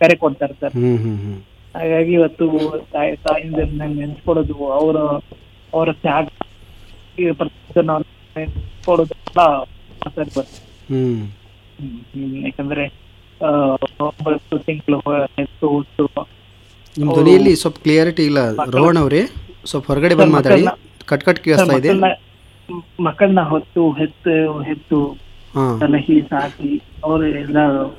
ಕರೆ ಕೊಡ್ತಾರೆ ಸರ್ ಹ್ಮ್ ಹ್ಮ್ ಹ್ಮ್ ಹಾಗಾಗಿ ಇವತ್ತು ತಾಯಿ ತಾಯಿಂದರನ್ನ ನೆನ್ಸ್ಕೊಡೋದು ಅವರ ಅವರ ತ್ಯಾಗ ಈ ಪ್ರತಿಯೊಂದನ್ನ ಅವ್ರು ನೆನ್ಸ್ಕೊಡೋದು ಎಲ್ಲ ಸರಿ ಬರ್ತದೆ ಹ್ಮ್ ಹ್ಮ್, ಹ್ಮ್. ಯಾಕಂದ್ರೆ ಆ, ಒಂಬತ್ತು ತಿಂಗಳು ಹೆತ್ತು ಹುಟ್ಟು ನಿಮ್ಮ ಧ್ವನಿಯಲ್ಲಿ ಸ್ವಲ್ಪ ಕ್ಲಿಯರಿಟಿ ಇಲ್ಲ ರೋಹನ್ ಅವರೇ ಸ್ವಲ್ಪ ಹೊರಗಡೆ ಬಂದು ಮಾತಾಡಿ ಕಟ್ ಕಟ್ ಕೇಳಿಸ್ತಾ ಇದೆ ಮಕ್ಕಳನ್ನ ಹೊತ್ತು ಹೆತ್ತು ಹೆತ್ತು ಹಾ ಸಲಹಿ ಸಾಕಿ ಅವರು ಎಲ್ಲ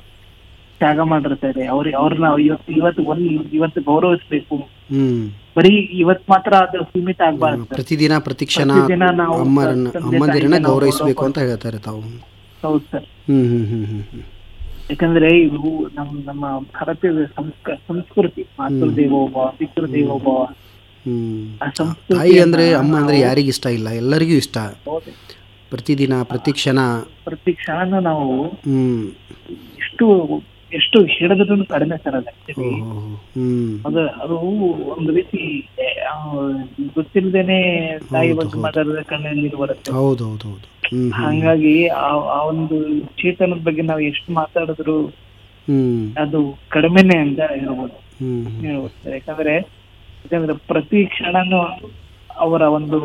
ತ್ಯಾಗ ಮಾಡಿರ್ತಾರೆ ಅವ್ರ ಅವ್ರನ್ನ ಇವತ್ತು ಇವತ್ತು ಒಂದ್ ಇವತ್ತು ಗೌರವಿಸ್ಬೇಕು ಹ್ಮ್ ಬರೀ ಇವತ್ ಮಾತ್ರ ಅದು ಸೀಮಿತ ಆಗ್ಬಾರ್ದು ಸರ್. ಪ್ರತಿದಿನ ಪ್ರತಿಕ್ಷಣ ಪ್ರತಿದಿನ ನಾವು ಅಮ್ಮರನ್ನ ತಂದೆ ಅಮ್ಮಂದಿರನ್ನ ತಾಯಿಗೆ ನಾವು ಗೌರವಿಸಬೇಕು ಗೌರವ ಅಂತ ಹೇಳ್ತಾರೆ ತಾವು ಹೌದು ಸರ್ ಹ್ಮ್ ಹ್ಮ್ ಹ್ಮ್ ಹ್ಮ್ ಹ್ಮ್ ಯಾಕಂದ್ರೆ ಇವು ನಮ್ ನಮ್ಮ ಭಾರತೀಯ ಸಂಸ್ಕ ಸಂಸ್ಕೃತಿ ಮಾತೃ ದೇವೋಭವ ಪಿತೃ ದೇವೋಭವ ಹ್ಮ್ ಆ ಸಂಸ್ಕೃತಿ ತಾಯಿ ಅಂದ್ರೆ ಅಮ್ಮ ಅಂದ್ರೆ ಯಾರಿಗೂ ಇಷ್ಟ ಇಲ್ಲ ಎಲ್ಲರಿಗೂ ಇಷ್ಟ ಪ್ರತಿದಿನ ಪ್ರತಿ ಕ್ಷಣ ಪ್ರತಿ ಕ್ಷಣನೂ ನಾವು ಹ್ಮ್ ಎಷ್ಟು ಎಷ್ಟು ಹೇಳಿದ್ರು ಕಡಿಮೆ ಸರ್ ಅದು actually. ಓಹೋ ಹ್ಮ್ ಅದು ಅದು ಒಂದು ರೀತಿ ಆ, ಗೊತ್ತಿಲ್ಲದೇನೆ ತಾಯಿ ಬಗ್ಗೆ ಮಾತಾಡಿದ ಕಣ್ಣಲ್ಲಿ ನೀರು ಬರುತ್ತೆ ಹೌದು ಹೌದು ಹೌದು ಹ್ಮ್ ಹ್ಮ್ ಹಾಗಾಗಿ ಆ ಆ ಒಂದು ಚೇತನದ ಬಗ್ಗೆ ನಾವು ಎಷ್ಟು ಮಾತಾಡಿದ್ರು ಹ್ಮ್ ಅದು ಕಡಿಮೆನೆ ಅಂತ ಹೇಳ್ಬೋದು ಹ್ಮ್ ಹ್ಮ್ ಹೇಳ್ಬೋದು ಸರ್. ಯಾಕಂದ್ರೆ ಯಾಕಂದ್ರೆ ಪ್ರತಿ ಕ್ಷಣನೂ ಅವರ ಒಂದು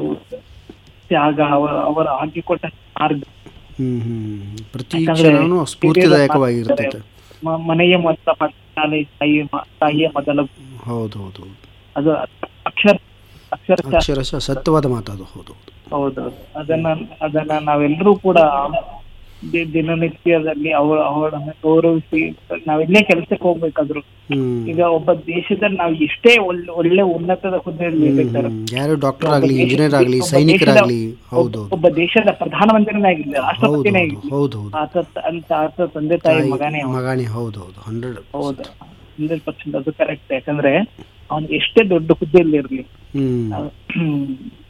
ತ್ಯಾಗ ಅವರ ಅವರ ಹಾಕಿಕೊಟ್ಟ ಮಾರ್ಗ ಹ್ಮ್ ಹ್ಮ್ ಪ್ರತಿ ಯಾಕಂದ್ರೆ ಕ್ಷಣನೂ ಸ್ಫೂರ್ತಿದಾಯಕವಾಗಿರ್ತೈತೆ ಮ- ಮನೆಯ ಮೊದಲ ಪಾಠಶಾಲೆ ತಾಯಿ ಮ- ತಾಯಿಯ ಮೊದಲ ಹೌದು ಹೌದು ಹೌದು ಅದು ಅಕ್ಷರ ಅಕ್ಷರಶಃ ಅಕ್ಷರಶಃ ಸತ್ಯವಾದ ಮಾತದು ಹೌದು ಹೌದು ಹೌದು ಅದನ್ನ ಅದನ್ನ ನಾವೆಲ್ಲರೂ ಕೂಡ ದಿ- ದಿನನಿತ್ಯದಲ್ಲಿ ಅವರ ಅವಳನ್ನ ಗೌರವಿಸಿ ನಾವೆಲ್ಲೇ ಕೆಲಸಕ್ಕೆ ಹೋಗ್ಬೇಕಾದ್ರು ಹ್ಮ್ ಈಗ ಒಬ್ಬ ದೇಶದಲ್ಲಿ ನಾವು ಎಷ್ಟೇ ಒಳ್ಳೆ ಒಳ್ಳೆ ಉನ್ನತದ ಹುದ್ದೆಯಲ್ಲಿ ಇರ್ಬೇಕಾದ್ರೆ ಹ್ಮ್. ಯಾರು ಡಾಕ್ಟರ್ ಆಗಲಿ ಇಂಜಿನಿಯರ್ ಆಗಲಿ ಸೈನಿಕರಾಗಲಿ ಹೌದು ಹೌದು ಒಬ್ಬ ದೇಶದ ಪ್ರಧಾನಮಂತ್ರಿನೇ ಆಗಿರ್ಲಿ ಹೌದು ರಾಷ್ಟ್ರಪತಿನೇ ಹೌದು ಆಗಿರ್ಲಿ ಹೌದು ಹೌದು ಆತ ಅಂತ ಆತ ತಂದೆ ತಾಯಿ ಮಗನೇ ಅವ್ನು. ಮಗಾಣಿ ಹೌದು ಹೌದು ಹಂಡ್ರೆಡ್ ಹೌದು ಹಂಡ್ರೆಡ್ ಪರ್ಸೆಂಟ್ ಅದು ಕರೆಕ್ಟ್ ಯಾಕಂದ್ರೆ ಅವ್ನು ಎಷ್ಟೇ ದೊಡ್ಡ ಹುದ್ದೆಯಲ್ಲಿ ಇರ್ಲಿ ಹ್ಮ್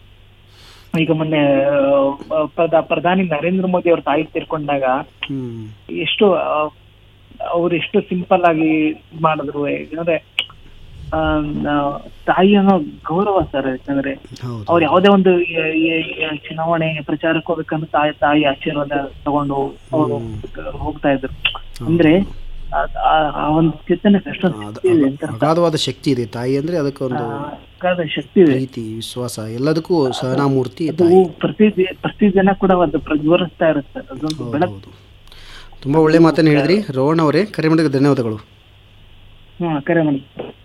ಈಗ ಮೊನ್ನೆ ಆ, ಪ್ರಧ- ಪ್ರಧಾನಿ ನರೇಂದ್ರ ಮೋದಿ ಅವ್ರ ತಾಯಿ ತೀರ್ಕೊಂಡಾಗ ಹ್ಮ್ ಎಷ್ಟು ಅವ್ರು ಎಷ್ಟು ಸಿಂಪಲ್ ಆಗಿ ಇದ್ ಮಾಡಿದ್ರು ಯಾಕಂದ್ರೆ ಆ, ನಾ- ತಾಯಿ ಅನ್ನೋ ಗೌರವ ಸರ್ ಯಾಕಂದ್ರೆ ಹೌದು ಅವ್ರು ಯಾವ್ದೇ ಒಂದು ಎ- ಎ- ಎ- ಚುನಾವಣೆ ಪ್ರಚಾರಕ್ಕೆ ಹೋಗ್ಬೇಕಂದ್ರೆ ತಾಯಿ ತಾಯಿ ಆಶೀರ್ವಾದ ತಗೊಂಡು ಅವರು ಹೋಗ್ತಾ ಇದ್ರು ಅಂದ್ರೆ ಆ- ಆ- ಆ ಒಂದು ಚೇತನ ಕಷ್ಟ ಇದೆ ಅಂತ ಅಗಾಧವಾದ ಶಕ್ತಿ ಇದೆ ತಾಯಿ ಅಂದ್ರೆ ಅದಕ್ಕೆ ಒಂದು ಅಗಾಧ ಶಕ್ತಿ ಇದೆ ಪ್ರೀತಿ ವಿಶ್ವಾಸ ಎಲ್ಲದಕ್ಕೂ ಸಹನಾಮೂರ್ತಿ ಅದು ತಾಯಿ ಪ್ರತಿ ದಿ- ಪ್ರತಿ ಜನ ಕೂಡ ಅದು ಪ್ರಜ್ವಲಿಸ್ತಾ ಇರುತ್ತೆ ಅದೊಂದು ಬೆಳಕು ಹೌದು ತುಂಬಾ ಒಳ್ಳೆ ಮಾತನ್ನ ಹೇಳಿದ್ರಿ ರೋಹನ್ ಅವರೇ ಕರೆ ಮಾಡಿದ ಧನ್ಯವಾದಗಳು ಹ್ಮ್ ಕರೆ ಮಾಡಿ